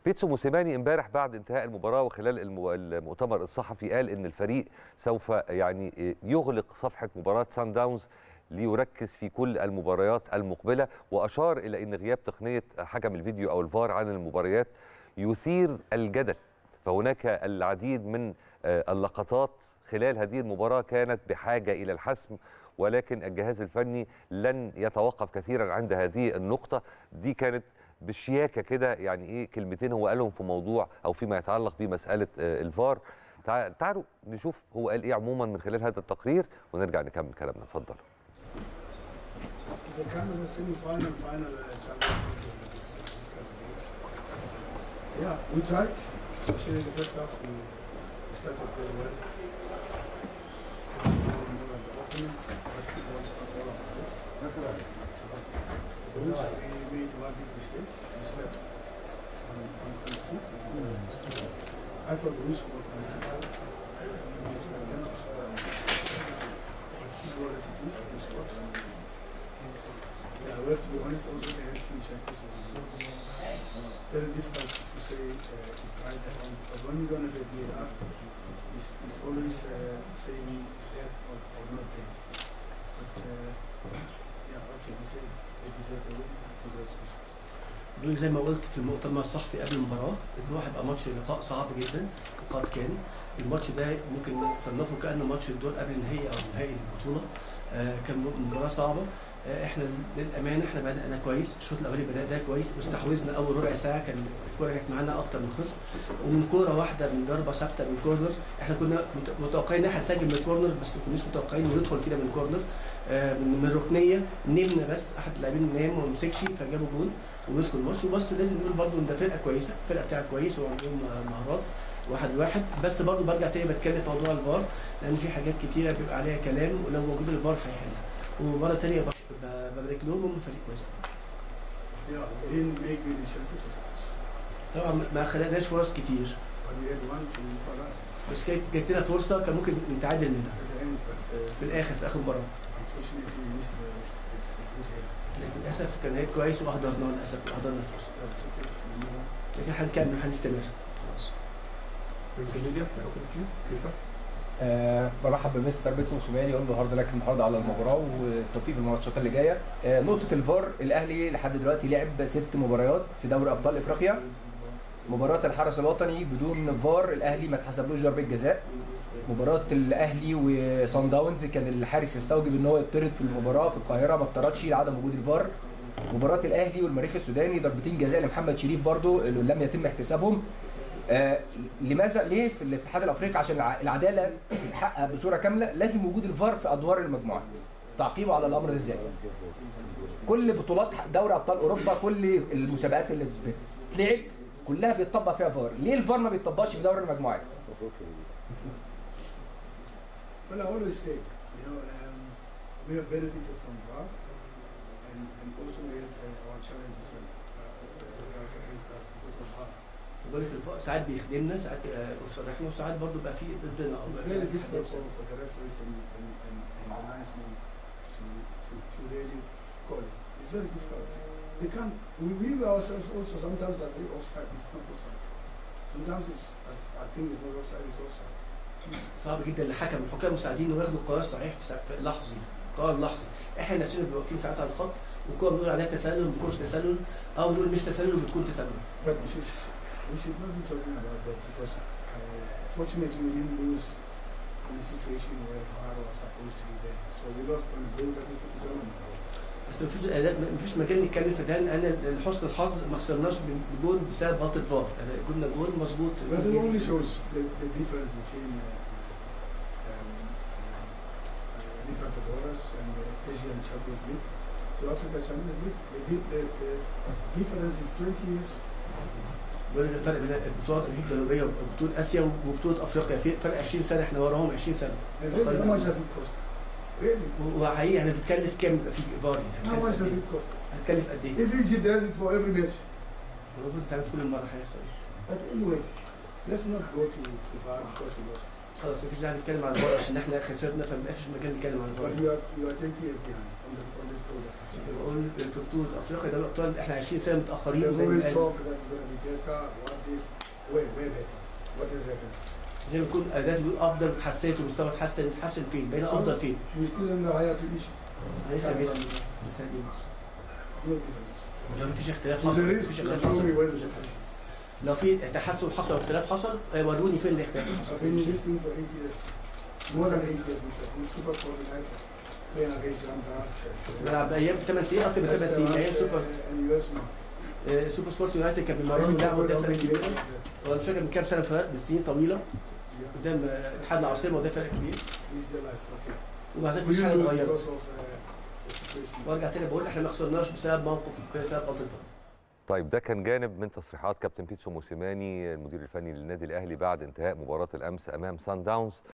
بيتسو موسيماني امبارح بعد انتهاء المباراه وخلال المو- المؤتمر الصحفي قال ان الفريق سوف يعني يغلق صفحه مباراه سان داونز ليركز في كل المباريات المقبله واشار الى ان غياب تقنيه حكم الفيديو او الفار عن المباريات يثير الجدل فهناك العديد من آه، اللقطات خلال هذه المباراه كانت بحاجه الى الحسم ولكن الجهاز الفني لن يتوقف كثيرا عند هذه النقطه دي كانت بشياكه كده يعني ايه كلمتين هو قالهم في موضوع او فيما يتعلق بمساله آه، الفار تع- تعالوا نشوف هو قال ايه عموما من خلال هذا التقرير ونرجع نكمل كلامنا اتفضل The kind of semi-final, final uh, Champions League uh, this, this kind of games. Yeah, we tried, especially in the first half. We, we started very well. And more, more than the opponents, but football is not all about it. It's about the goals. We made one big mistake. We slept on, on, on the kick. And, uh, I thought we scored on the kick. And we expect them to score. But football as it is, they scored. Yeah, we have to be honest. Also, they had few chances. Very difficult to say uh, it's right or wrong because when you don't have a VAR, it's, it's always uh, saying dead or, or not dead. But uh, yeah, okay, we say they deserve the win. Congratulations. بيقول زي ما قلت في المؤتمر الصحفي قبل المباراه ان هو هيبقى ماتش لقاء صعب جدا وقد كان الماتش ده ممكن نصنفه كانه ماتش الدور قبل النهائي او نهائي البطوله آه كان مباراه صعبه آه احنا للامانه احنا بدانا كويس الشوط الاولاني بدانا كويس واستحوذنا اول ربع ساعه كان الكوره كانت معانا اكتر من خصم ومن كوره واحده من ضربه ثابته من كورنر احنا كنا مت- متوقعين ان احنا هنسجل من الكورنر بس ما كناش متوقعين انه يدخل فينا من الكورنر آه من من الركنيه نمنا بس احد اللاعبين نام وما مسكش فجابوا جول ومسكوا الماتش وبس لازم نقول برضو ان ده فرقه كويسه الفرقه بتاعها كويس وعندهم مهارات واحد واحد بس برضو برجع تاني بتكلم في موضوع الفار لان في حاجات كتيره بيبقى عليها كلام ولو موجود الفار هيحلها ومره تانيه بش- ب- ببارك لهم هم فريق كويس Yeah, we didn't make many chances, of course, طبعا ما خلقناش فرص كتير but we had one to Palace بس كانت جات لنا فرصه كان ممكن نتعادل منها at the end, but uh, في الاخر في اخر المباراه unfortunately we missed a, a, a good header. لكن للاسف كان هيك كويس واهدرناه للاسف اهدرنا الفرصه But it's okay. We move on. لكن هنكمل هنستمر خلاص Mr. Media, may I open it to you? Please, sir. آه برحب بمستر بيتسو موسوماني اقول له هارد لك النهارده على المباراه والتوفيق في الماتشات اللي جايه آه نقطه الفار الاهلي لحد دلوقتي لعب ست مباريات في دوري ابطال افريقيا مباراه الحرس الوطني بدون فار الاهلي ما اتحسبلوش ضربه جزاء مباراه الاهلي وصن داونز كان الحارس يستوجب ان هو يطرد في المباراه في القاهره ما اتطردش لعدم وجود الفار مباراه الاهلي والمريخ السوداني ضربتين جزاء لمحمد شريف برضو اللي لم يتم احتسابهم آه لماذا ليه في الاتحاد الافريقي عشان الع- العداله تتحقق بصوره كامله لازم وجود الفار في ادوار المجموعات تعقيبه على الامر ده ازاي كل بطولات دوري ابطال اوروبا كل المسابقات اللي بتتلعب كلها بيتطبق فيها فار ليه الفار ما بيتطبقش في دوري المجموعات Well, I always say, you know, um, we have benefited from VAR, and, and also we had uh, our challenges and uh, the results against us because of VAR. بقول لك الفار ساعات بيخدمنا ساعات بيبقى في صالحنا وساعات برضو بقى في ضدنا او It's بقى very في difficult حاجات for, for the referees and, and, and, and the linesmen to, to, to really call it. It's very difficult. They can't, we, we ourselves also sometimes I think offside is not offside. Sometimes it's, as I think it's not offside, it's offside. صعب جدا للحكم الحكام المساعدين انه ياخدوا القرار الصحيح في ساعة- في لحظي قرار لحظي احنا نفسنا بنبقى واقفين ساعات على الخط والكوره بنقول عليها تسلل ما بتكونش تسلل او نقول مش تسلل وبتكون تسلل But we should, we should not be talking about that because uh, fortunately we didn't lose in a situation where VAR was supposed to be there. So we lost on a goal that is is on. بس مفيش مفيش مجال نتكلم في ده لان لحسن الحظ ما خسرناش بجول بسبب غلطه فار يعني جبنا جول مظبوط But it only shows the, the difference between uh, um, uh, Libertadores and the Asian Champions League to Africa Champions League. The, di- the, the difference is 20 years. بيقول لك الفرق بين البطولات الامريكيه الجنوبيه وبطوله اسيا وبطوله افريقيا في فرق 20 سنه احنا وراهم 20 سنه And really, how much does it cost? Really? وحقيقي احنا بنتكلف كام يبقى في فار How much does يعني it cost? هتكلف قد ايه؟ If Egypt does it for every match. المفروض تعمل في كل مره هيحصل But anyway, let's not go to, to VAR because we lost. خلاص مفيش داعي نتكلم عن الفار عشان احنا خسرنا فما فيش مجال نتكلم عن But الفار we are, we are 20 years behind. on, the, on this product. بقول في بطوله افريقيا دوري الابطال احنا 20 سنه متاخرين There's زي ما always قال talk that it's going to be better, what this, way, way better. What is happening? زي ما يكون اداء بيقول افضل اتحسنت ومستوى اتحسن اتحسن فين؟ بقينا افضل فين؟ We're still in the higher to issue. لسه بينا لسه دي No difference. لو مفيش اختلاف If حصل there is, مفيش show اختلاف me حصل where the difference is. لو في تحسن حصل او اختلاف حصل آه، وروني فين الاختلاف I've حصل been in this team for eight years. More than eight years, in fact. I'm super coordinator. Playing against Janda. بلعب ايام 8 سنين اكتر من 8 سنين ايام سوبر and US man. آه، سوبر سبورتس يونايتد كان بيمرنوا ولعبوا قدام فرق كبير وانا مش فاكر من كام سنه فات بسنين طويله قدام آه، اتحاد العاصمه وده فرق كبير This is the life, okay. ومع ذلك We مفيش didn't حاجه lose اتغيرت because of uh, the situation. وارجع تاني بقول احنا ما خسرناش بسبب موقف بسبب غلطه طيب ده كان جانب من تصريحات كابتن بيتسو موسيماني المدير الفني للنادي الاهلي بعد انتهاء مباراه الامس امام سان داونز